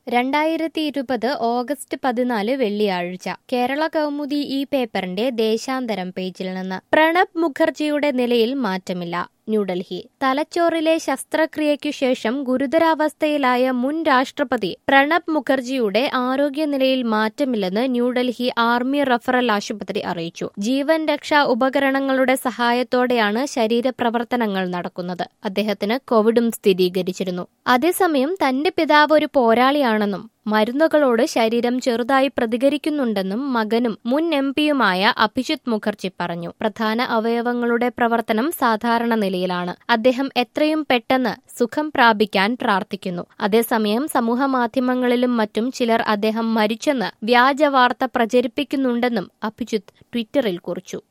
രണ്ടായിരത്തി ഇരുപത് ഓഗസ്റ്റ് പതിനാല് വെള്ളിയാഴ്ച കേരള കൗമുദി ഈ പേപ്പറിന്റെ ദേശാന്തരം പേജിൽ നിന്ന് പ്രണബ് മുഖർജിയുടെ നിലയിൽ മാറ്റമില്ല ന്യൂഡൽഹി തലച്ചോറിലെ ശസ്ത്രക്രിയയ്ക്കു ശേഷം ഗുരുതരാവസ്ഥയിലായ മുൻ രാഷ്ട്രപതി പ്രണബ് മുഖർജിയുടെ ആരോഗ്യനിലയിൽ മാറ്റമില്ലെന്ന് ന്യൂഡൽഹി ആർമി റഫറൽ ആശുപത്രി അറിയിച്ചു ജീവൻ രക്ഷാ ഉപകരണങ്ങളുടെ സഹായത്തോടെയാണ് ശരീരപ്രവർത്തനങ്ങൾ നടക്കുന്നത് അദ്ദേഹത്തിന് കോവിഡും സ്ഥിരീകരിച്ചിരുന്നു അതേസമയം തന്റെ പിതാവ് ഒരു പോരാളിയാണെന്നും മരുന്നുകളോട് ശരീരം ചെറുതായി പ്രതികരിക്കുന്നുണ്ടെന്നും മകനും മുൻ എം പിയുമായ അഭിജിത് മുഖർജി പറഞ്ഞു പ്രധാന അവയവങ്ങളുടെ പ്രവർത്തനം സാധാരണ നിലയിലാണ് അദ്ദേഹം എത്രയും പെട്ടെന്ന് സുഖം പ്രാപിക്കാൻ പ്രാർത്ഥിക്കുന്നു അതേസമയം സമൂഹമാധ്യമങ്ങളിലും മറ്റും ചിലർ അദ്ദേഹം മരിച്ചെന്ന് വ്യാജ വാർത്ത പ്രചരിപ്പിക്കുന്നുണ്ടെന്നും അഭിജിത്ത് ട്വിറ്ററിൽ കുറിച്ചു